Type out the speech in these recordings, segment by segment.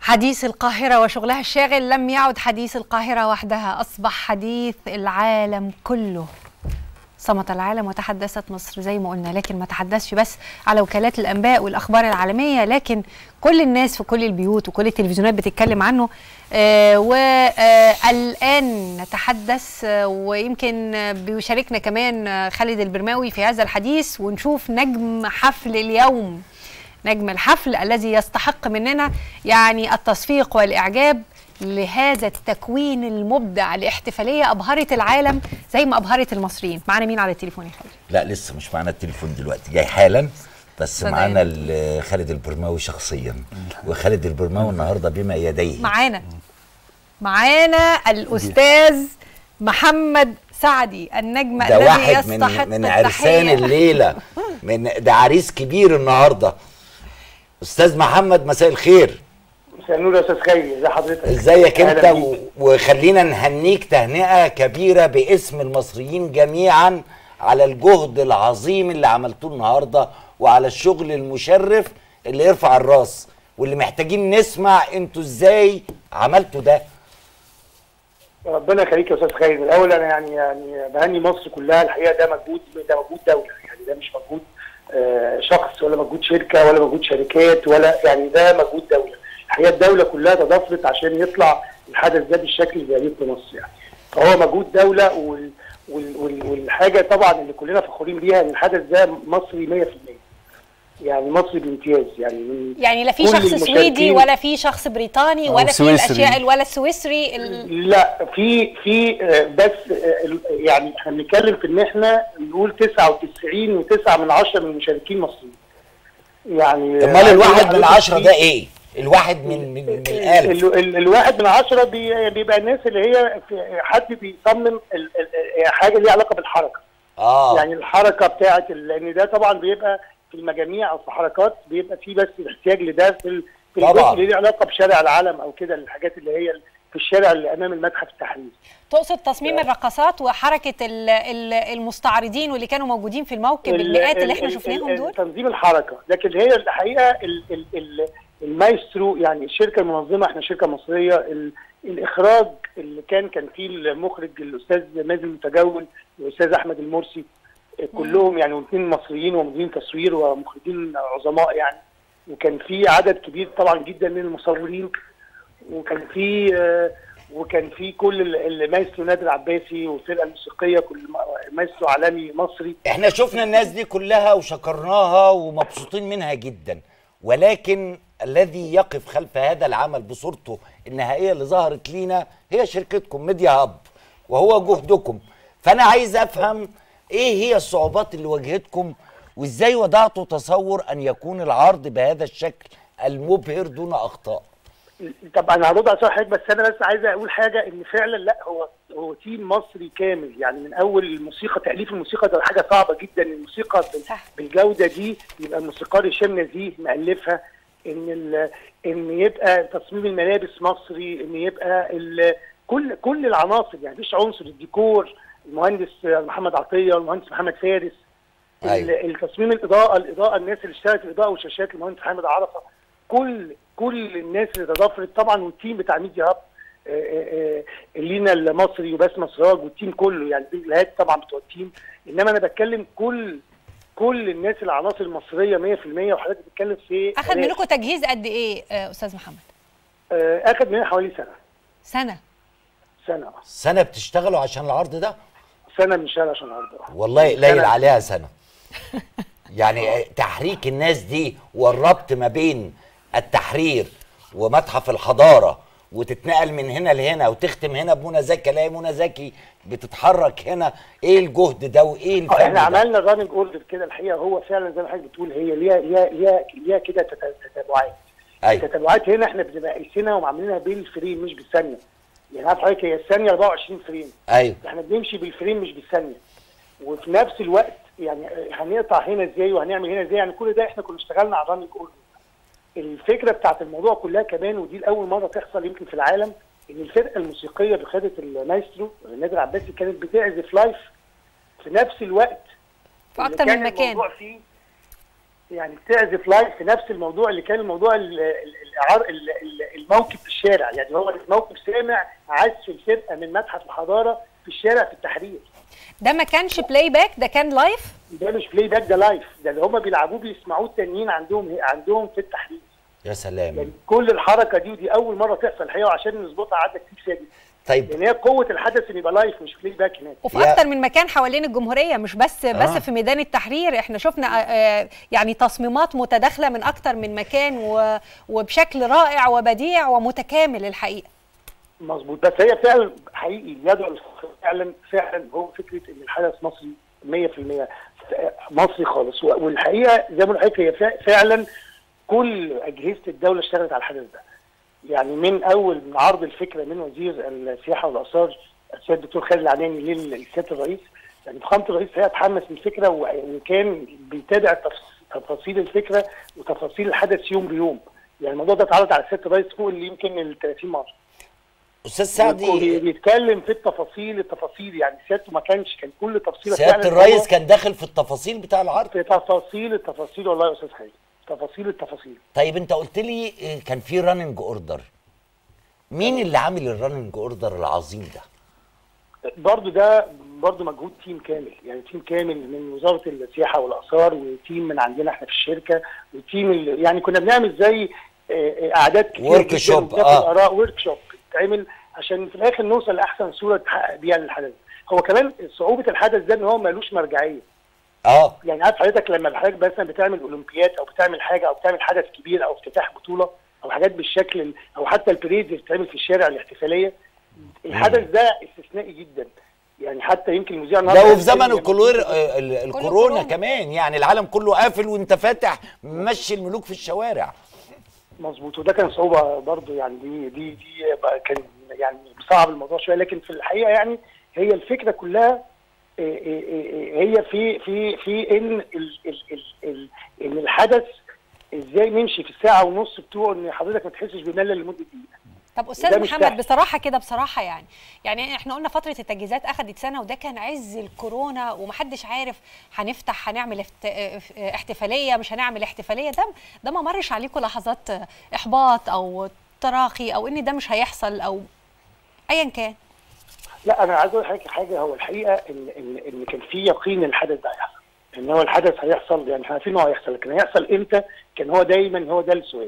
حديث القاهرة وشغلها الشاغل لم يعد حديث القاهرة وحدها أصبح حديث العالم كله صمت العالم وتحدثت مصر زي ما قلنا لكن ما تحدثش بس على وكالات الأنباء والأخبار العالمية لكن كل الناس في كل البيوت وكل التلفزيونات بتتكلم عنه آه والآن نتحدث آه ويمكن آه بيشاركنا كمان آه خالد البرماوي في هذا الحديث ونشوف نجم حفل اليوم نجم الحفل الذي يستحق مننا يعني التصفيق والإعجاب لهذا التكوين المبدع لاحتفالية أبهرت العالم زي ما أبهرت المصريين معنا مين على التليفون يا خالد؟ لا لسه مش معانا التليفون دلوقتي جاي حالا بس صدقني. معانا ال- خالد البرماوي شخصيا وخالد البرماوي النهارده بما يديه معانا معانا الأستاذ محمد سعدي النجم ده الذي واحد من يستحق من عرسان التحية. الليله من ده عريس كبير النهارده استاذ محمد مساء الخير مساء النور يا استاذ خيري ازي حضرتك ازيك انت أهلا و... بيك. وخلينا نهنيك تهنئه كبيره باسم المصريين جميعا على الجهد العظيم اللي عملتوه النهارده وعلى الشغل المشرف اللي يرفع الراس واللي محتاجين نسمع انتوا ازاي عملتوا ده ربنا يخليك يا استاذ خيري الاول انا يعني يعني بهني مصر كلها الحقيقه ده مجهود ده مجهود دوله يعني ده مش مجهود آه، شخص ولا مجهود شركه ولا مجهود شركات ولا يعني ده مجهود دوله الحقيقه الدوله كلها تضافرت عشان يطلع الحدث ده بالشكل اللي بيعجب في مصر يعني فهو مجهود دوله وال وال وال والحاجه طبعا اللي كلنا فخورين بيها ان الحدث ده مصري 100% يعني مصري بامتياز يعني من يعني لا في كل شخص سويدي المشاركين- ولا في شخص بريطاني أو ولا في سويسري. الاشياء ولا السويسري ال... لا في في آه، بس آه، ال- يعني احنا بنتكلم في ان احنا نقول 99 و9 من 10 من المشاركين مصريين يعني امال الواحد من عشرة ده ايه الواحد من من, من الالف ال ال الواحد من عشرة بي بيبقى الناس اللي هي في حد بيصمم ال ال ال- حاجه ليها علاقه بالحركه اه يعني الحركه بتاعه ال- لان ده طبعا بيبقى في المجاميع او في حركات بيبقى في بس احتياج لده في ال- في طبعاً. الجزء اللي له علاقه بشارع العالم او كده الحاجات اللي هي في الشارع اللي امام المتحف التحرير تقصد تصميم الرقصات وحركه ال- ال- المستعرضين واللي كانوا موجودين في الموكب ال- المئات اللي ال- احنا ال- شفناهم ال- دول تنظيم الحركه لكن هي الحقيقه ال ال ال المايسترو يعني الشركه المنظمه احنا شركه مصريه ال الاخراج اللي كان كان فيه المخرج الاستاذ مازن المتجول والاستاذ احمد المرسي كلهم يعني اثنين مصريين ومديرين تصوير ومخرجين عظماء يعني وكان في عدد كبير طبعا جدا من المصورين وكان في آه، وكان في كل ال- المايسترو نادر عباسي والفرقه الموسيقيه كل مايسترو عالمي مصري احنا شفنا الناس دي كلها وشكرناها ومبسوطين منها جدا ولكن الذي يقف خلف هذا العمل بصورته النهائيه اللي ظهرت لينا هي شركتكم ميديا هاب وهو جهدكم فانا عايز افهم ايه هي الصعوبات اللي واجهتكم وازاي وضعتوا تصور ان يكون العرض بهذا الشكل المبهر دون اخطاء طب انا هرد على سؤال حضرتك بس انا بس عايز اقول حاجه ان فعلا لا هو هو تيم مصري كامل يعني من اول الموسيقى تاليف الموسيقى ده حاجه صعبه جدا الموسيقى بال- صح. بالجوده دي يبقى الموسيقار هشام نزيه مالفها ان ال- ان يبقى تصميم الملابس مصري ان يبقى ال- كل كل العناصر يعني مفيش عنصر الديكور المهندس محمد عطيه المهندس محمد فارس أيوة. ال- التصميم الاضاءه الاضاءه الناس اللي اشتغلت في الاضاءه والشاشات المهندس محمد عرفه كل كل الناس اللي تضافرت طبعا والتيم بتاع ميديا هاب آه، آه، آه، لينا المصري وبسمه سراج والتيم كله يعني دي الهات طبعا بتوع التيم انما انا بتكلم كل كل الناس العناصر المصريه 100% وحضرتك بتتكلم في اخذ آلاف. منكم تجهيز قد ايه آه، استاذ محمد آه، اخذ مننا حوالي سنه سنه سنه سنه بتشتغلوا عشان العرض ده سنه من شهر عشان النهارده والله قليل سنة. عليها سنه يعني تحريك الناس دي والربط ما بين التحرير ومتحف الحضاره وتتنقل من هنا لهنا وتختم هنا بمنى زكي الاقي منى زكي بتتحرك هنا ايه الجهد ده وايه الفن احنا ده؟ عملنا راننج اوردر كده الحقيقه هو فعلا زي ما حضرتك بتقول هي ليها ليها ليها ليها كده تت- تتابعات ايوه التتابعات هنا احنا بنبقى قايسينها وعاملينها بالفريم مش بالثانيه يعني عارف حضرتك هي الثانيه 24 فريم ايوه احنا بنمشي بالفريم مش بالثانيه وفي نفس الوقت يعني هنقطع هنا ازاي وهنعمل هنا ازاي يعني كل ده احنا كنا اشتغلنا على الراننج اوردر الفكره بتاعت الموضوع كلها كمان ودي لاول مره تحصل يمكن في العالم ان الفرقه الموسيقيه بقياده المايسترو نادر عباسي كانت بتعزف لايف في نفس الوقت في اللي اكتر كان من مكان الموضوع فيه يعني بتعزف لايف في نفس الموضوع اللي كان الموضوع ال- ال- الإعار- ال- ال- الموكب في الشارع يعني هو الموكب سامع عزف الفرقه من متحف الحضاره في الشارع في التحرير ده ما كانش بلاي باك ده كان لايف ده مش بلاي باك ده لايف ده اللي هم بيلعبوه بيسمعوه التانيين عندهم عندهم في التحرير يا يعني سلام كل الحركه دي ودي اول مره تحصل الحقيقه وعشان نظبطها عدى كتير فيها جدا طيب لان هي قوه الحدث ان يبقى لايف مش بلاي باك هناك وفي يا- اكتر من مكان حوالين الجمهوريه مش بس بس آه. في ميدان التحرير احنا شفنا آه، يعني تصميمات متداخله من اكتر من مكان و- وبشكل رائع وبديع ومتكامل الحقيقه مظبوط بس هي فعلا حقيقي يدعو الفخر فعلا فعلا هو فكره ان الحدث مصري 100% مصري خالص و- والحقيقه زي ما بقول لحضرتك هي فع- فعلا كل اجهزه الدوله اشتغلت على الحدث ده يعني من اول من عرض الفكره من وزير السياحه والاثار السيد الدكتور خالد العناني للسياده الرئيس يعني فخامه الرئيس هي اتحمس للفكره و- وكان بيتابع تفص- تفاصيل الفكره وتفاصيل الحدث يوم بيوم يعني الموضوع ده اتعرض على السياده الرئيس فوق اللي يمكن ال 30 مره استاذ بي- سعدي بيتكلم في التفاصيل التفاصيل يعني سيادته ما كانش كان كل تفصيله سياده فعلاً الرئيس هو كان داخل في التفاصيل بتاع العرض في تفاصيل التفاصيل والله يا استاذ خالد تفاصيل التفاصيل طيب انت قلت لي اه، كان في راننج اوردر مين اللي عامل الراننج اوردر العظيم ده برضو ده برضو مجهود تيم كامل يعني تيم كامل من وزاره السياحه والاثار وتيم من عندنا احنا في الشركه وتيم ال- يعني كنا بنعمل زي آه، آه، اعداد كتير Workshop، جدا وبناخد آه. اراء ورك شوب تعمل عشان في الاخر نوصل لاحسن صوره تحقق بيها للحدث هو كمان صعوبه الحدث ده ان هو ملوش مرجعيه اه يعني عارف حضرتك لما حضرتك مثلا بتعمل اولمبياد او بتعمل حاجه او بتعمل حدث كبير او افتتاح بطوله او حاجات بالشكل ال- او حتى البريد اللي بتتعمل في الشارع الاحتفاليه الحدث ده استثنائي جدا يعني حتى يمكن المذيع ده النهارده وفي زمن يعني الكلور اه، ال- الكورونا كورونا. كمان يعني العالم كله قافل وانت فاتح مشي الملوك في الشوارع مظبوط وده كان صعوبه برضو يعني دي دي دي بقى كان يعني صعب الموضوع شويه لكن في الحقيقه يعني هي الفكره كلها إيه إيه إيه هي في في في ان ال ال ال ال ان الحدث ازاي نمشي في الساعه ونص بتوعه ان حضرتك ما تحسش بملل لمده دقيقه طب ده استاذ مش محمد سهل. بصراحه كده بصراحه يعني يعني احنا قلنا فتره التجهيزات اخذت سنه وده كان عز الكورونا ومحدش عارف هنفتح هنعمل افت- اه- احتفاليه مش هنعمل احتفاليه ده ده ما مرش عليكم لحظات احباط او تراخي او ان ده مش هيحصل او ايا كان لا انا عايز اقول لحضرتك حاجه هو الحقيقه ان ان ان كان في يقين ان الحدث ده هيحصل ان هو الحدث هيحصل يعني احنا عارفين انه هيحصل لكن هيحصل امتى كان هو دايما هو ده السؤال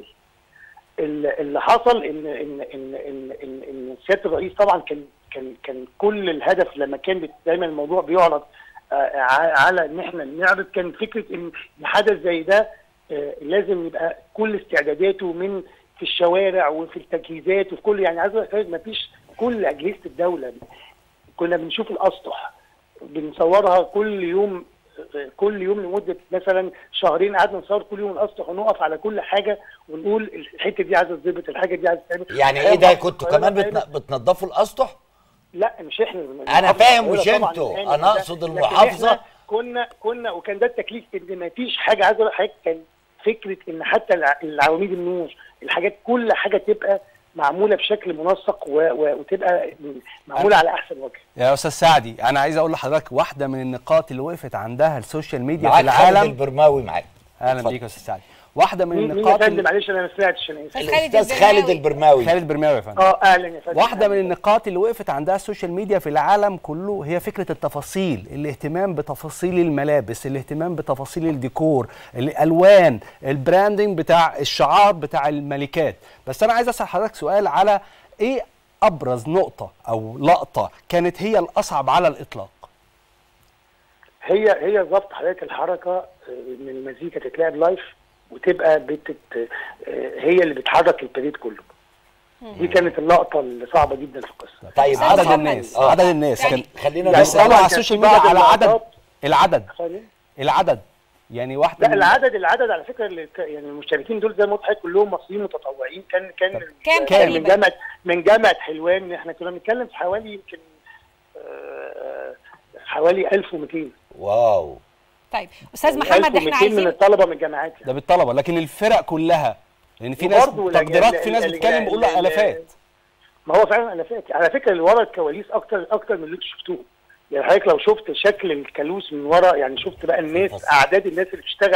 ال- اللي حصل ان ان ان ان ان, إن سياده الرئيس طبعا كان كان كان كل الهدف لما كان بت- دايما الموضوع بيعرض آه، ع- على ان احنا نعرض كان فكره ان إن حدث زي ده آه، لازم يبقى كل استعداداته من في الشوارع وفي التجهيزات وفي كل يعني عايز اقول لحضرتك ما فيش كل اجهزه الدوله كنا بنشوف الاسطح بنصورها كل يوم كل يوم لمده مثلا شهرين قعدنا نصور كل يوم الاسطح ونقف على كل حاجه ونقول الحته دي عايزه تظبط الحاجه دي عايزه تتعمل يعني ايه ده كنتوا كمان بتن- بتنضفوا الاسطح لا مش احنا أنا فاهم المحافظة مش طبعاً انتوا، بنعمل أنا ده. أقصد لكن المحافظة. إحنا كنا كنا وكان ده التكليف ان ما فيش حاجه عايز اقول لحضرتك كان فكره ان حتى الع- العواميد النور الحاجات كل حاجه تبقى معموله بشكل منسق و... و... وتبقى معموله على احسن وجه يا استاذ سعدي انا عايز اقول لحضرتك واحده من النقاط اللي وقفت عندها السوشيال ميديا في معاك خالد العالم البرماوي معاك اهلا اتفضل. بيك يا استاذ سعدي واحده من مين مين يا النقاط فندم اللي- معلش انا ما سمعتش انا اسف أستاذ خالد الاستاذ خالد البرماوي. البرماوي خالد برماوي يا فندم اه اهلا يا فندم واحدة من النقاط اللي وقفت عندها السوشيال ميديا في العالم كله هي فكرة التفاصيل الاهتمام بتفاصيل الملابس الاهتمام بتفاصيل الديكور الألوان البراندنج بتاع الشعار بتاع الملكات بس أنا عايز أسأل حضرتك سؤال على إيه أبرز نقطة أو لقطة كانت هي الأصعب على الإطلاق هي هي ضبط حضرتك الحركه آه، ان المزيكا تتلعب لايف وتبقى بتت آه، هي اللي بتحرك البريد كله دي كانت اللقطه الصعبه جدا في القصه طيب أستاذ عدد محمد. الناس آه. عدد الناس يعني كان خلينا يعني بيسألوا طبعاً على كان السوشيال في ميديا بعض على عدد اللقطات- العدد خالد؟ العدد يعني واحدة لا من- العدد العدد على فكره اللي ك- يعني المشتركين دول زي ما قلت لحضرتك كلهم مصريين متطوعين كان كان كام من تقريباً؟ جامعه من جامعه حلوان احنا كنا بنتكلم في حوالي يمكن آه، حوالي 1200 واو طيب استاذ محمد احنا 1200 من عايزين الطلبه من الجامعات يعني. ده بالطلبه لكن الفرق كلها لان في ناس وبرضه تقديرات ال- في ناس ال- بتتكلم ال- بيقولوا ال- الافات ما هو فعلا الافات على فكره اللي ورا الكواليس اكتر اكتر من اللي انتوا شفتوه يعني حضرتك لو شفت شكل الكالوس من ورا يعني شفت بقى الناس تفاصيل. اعداد الناس اللي بتشتغل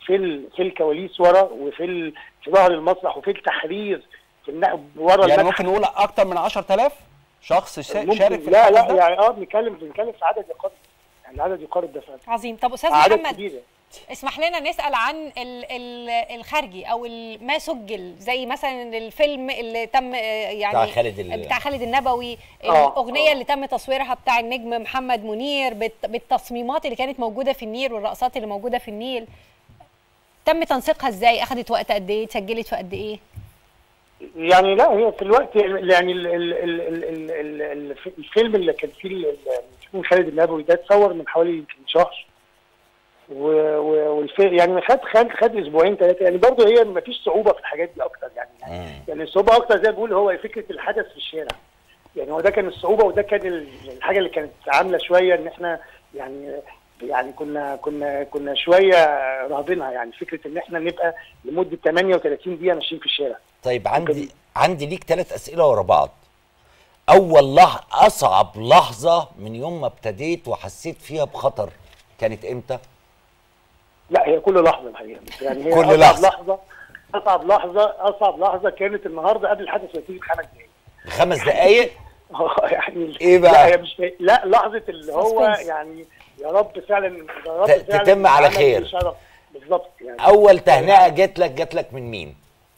في ال... في الكواليس ورا وفي ال... في ظهر المسرح وفي التحرير في النقب ورا يعني المتحف. ممكن نقول اكتر من 10000 شخص شا- ممكن- شارك في لا الحدث لا ده يعني اه بنتكلم بنتكلم في عدد يقارب يعني العدد يقارب ده فعلا عظيم طب استاذ عدد محمد كبير اسمح لنا نسال عن ال ال الخارجي او ال- ما سجل زي مثلا الفيلم اللي تم آه، يعني بتاع خالد ال- بتاع خالد النبوي آه، الاغنيه آه. اللي تم تصويرها بتاع النجم محمد منير بالت- بالتصميمات اللي كانت موجوده في النيل والرقصات اللي موجوده في النيل تم تنسيقها ازاي اخذت وقت قد ايه اتسجلت في قد ايه يعني لا هي في الوقت يعني ال ال ال ال ال ال ال الفيلم اللي كان فيه ال- ال- خالد النبوي ده اتصور من حوالي يمكن شهر و- و- والفيلم يعني خد خد خد اسبوعين ثلاثه يعني برضه هي ما فيش صعوبه في الحاجات دي اكتر يعني يعني, مم. يعني الصعوبه اكتر زي ما بقول هو فكره الحدث في الشارع يعني هو ده كان الصعوبه وده كان ال- الحاجه اللي كانت عامله شويه ان احنا يعني يعني كنا كنا كنا شويه راهبينها يعني فكره ان احنا نبقى لمده 38 دقيقه ماشيين في الشارع طيب عندي عندي ليك ثلاث اسئله ورا بعض اول لح اصعب لحظه من يوم ما ابتديت وحسيت فيها بخطر كانت امتى لا هي كل لحظه الحقيقه يعني هي كل أصعب لحظة. لحظه اصعب لحظه اصعب لحظه كانت النهارده قبل الحدث بتيجي بخمس دقائق خمس دقايق اه يعني إيه بقى؟ لا هي مش لا لحظه اللي هو Suspense. يعني يا رب فعلا يا رب ت- فعلا تتم على عمل خير. شرف. بالظبط يعني اول تهنئه جات لك جات لك من مين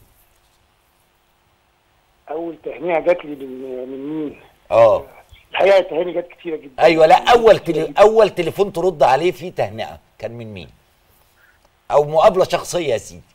اول تهنئه جات لي من من مين؟ اه الحقيقه التهاني جت كتيره جدا ايوه لا اول كتيرة تلي... جداً. اول تليفون ترد عليه فيه تهنئه كان من مين او مقابله شخصيه يا سيدي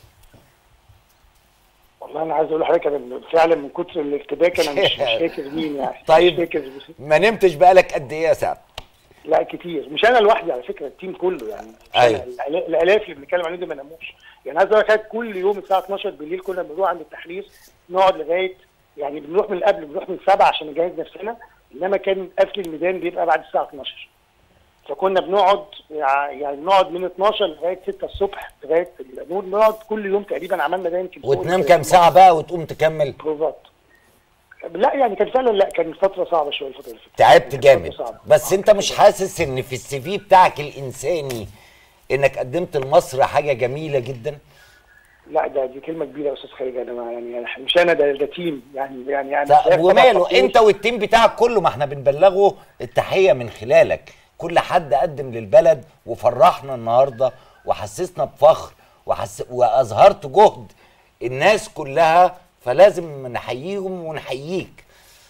والله انا عايز اقول لحضرتك انا فعلا من كتر الارتباك انا مش مش فاكر مين يعني طيب. مش فاكر ما نمتش بقالك قد ايه يا سعد لا كتير مش انا لوحدي على فكره التيم كله يعني مش أيوة. أنا، الآلا- الالاف اللي بنتكلم عليهم دول ما ناموش يعني عايز اقول لك كل يوم الساعه 12 بالليل كنا بنروح عند التحرير نقعد لغايه يعني بنروح من قبل بنروح من 7 عشان نجهز نفسنا انما كان قفل الميدان بيبقى بعد الساعه 12 فكنا بنقعد يع- يعني بنقعد من 12 لغايه 6 الصبح لغايه النور نقعد كل يوم تقريبا عملنا ده يمكن فوق وتنام ال- كام ساعه بقى وتقوم تكمل بروفات لا يعني كان فعلا لا كان فتره صعبه شويه الفتره اللي فاتت تعبت كانت جامد فترة صعبة. بس انت مش حاسس ان في السي في بتاعك الانساني انك قدمت لمصر حاجه جميله جدا لا ده دي كلمه كبيره يا استاذ خالد انا ما يعني مش انا ده ده تيم يعني يعني انا طب شايف طبعاً وماله تقدير. انت والتيم بتاعك كله ما احنا بنبلغه التحيه من خلالك كل حد قدم للبلد وفرحنا النهارده وحسسنا بفخر وحس... واظهرت جهد الناس كلها فلازم نحييهم ونحييك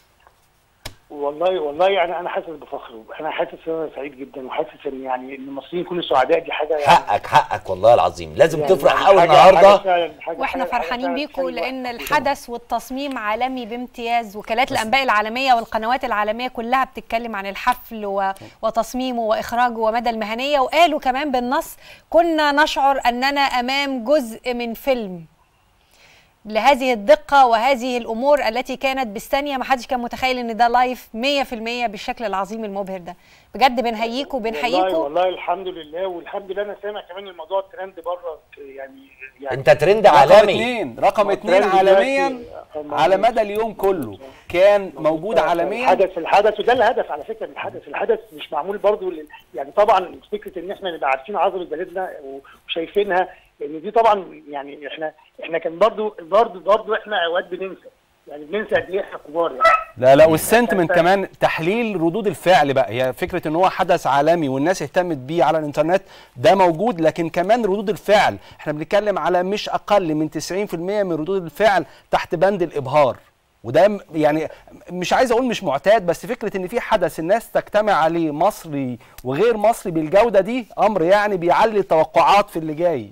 والله والله يعني انا حاسس بفخر انا حاسس ان انا سعيد جدا وحاسس ان يعني ان المصريين يكونوا سعداء دي حاجه يعني حقك حقك والله العظيم لازم يعني تفرح يعني قوي حاجة- النهارده حاجة فعلاً- حاجة- واحنا حاجة- حاجة فرحانين فعلاً بيكم تخلي لان الواحد الحدث والتصميم عالمي بامتياز وكالات الانباء العالميه والقنوات العالميه كلها بتتكلم عن الحفل و... وتصميمه واخراجه ومدى المهنيه وقالوا كمان بالنص كنا نشعر اننا امام جزء من فيلم لهذه الدقة وهذه الأمور التي كانت بالثانية ما حدش كان متخيل إن ده لايف 100% بالشكل العظيم المبهر ده بجد بنهيكوا والله بنحييكوا والله الحمد لله والحمد لله انا سامع كمان الموضوع الترند بره يعني يعني انت ترند رقم عالمي اتنين رقم هو اتنين الترند عالميا دلوقتي- على مدى اليوم كله كان موجود عالميا الحدث الحدث وده الهدف على فكره من الحدث الحدث مش معمول برضو لل- يعني طبعا فكره ان احنا نبقى عارفين عظمه بلدنا وشايفينها لان دي طبعا يعني احنا احنا كان برضو برضو برضو احنا اوقات بننسى يعني بننسى قد ايه احنا كبار يعني لا لا والسنتمنت كمان تحليل ردود الفعل بقى هي فكره ان هو حدث عالمي والناس اهتمت بيه على الانترنت ده موجود لكن كمان ردود الفعل احنا بنتكلم على مش اقل من 90% من ردود الفعل تحت بند الابهار وده م- يعني مش عايز اقول مش معتاد بس فكره ان في حدث الناس تجتمع عليه مصري وغير مصري بالجوده دي امر يعني بيعلي التوقعات في اللي جاي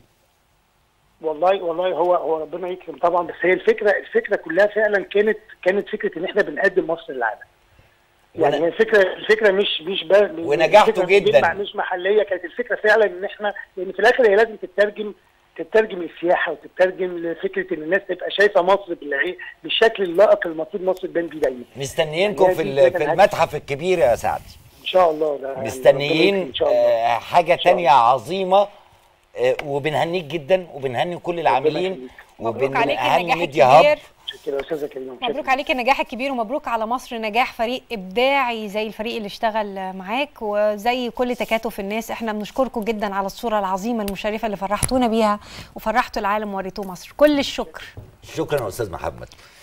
والله والله هو هو ربنا يكرم طبعا بس هي الفكره الفكره كلها فعلا كانت كانت فكره ان احنا بنقدم مصر للعالم يعني ون- هي الفكره الفكره مش مش ب... ونجحتوا الفكرة جداً. مش- مش محليه كانت الفكره فعلا ان احنا لان في الاخر هي لازم تترجم تترجم للسياحه وتترجم لفكره ان الناس تبقى شايفه مصر بالعي... بالشكل اللائق اللي المفروض مصر تبان بيه دايما مستنيينكم في ال- في المتحف الكبير يا سعد ان شاء الله ده يعني ربنا مستنيين يكرم ان شاء الله آه، حاجه شاء تانية عظيمه آه، وبنهنيك جدا وبنهني كل العاملين يخليك. مبروك عليك وبنهني النجاح ميديا هاب الكبير كده يا استاذه كريمه مبروك عليك النجاح الكبير ومبروك على مصر نجاح فريق ابداعي زي الفريق اللي اشتغل معاك وزي كل تكاتف الناس احنا بنشكركم جدا على الصوره العظيمه المشرفه اللي فرحتونا بيها وفرحتوا العالم ووريتوه مصر كل الشكر شكرا يا استاذ محمد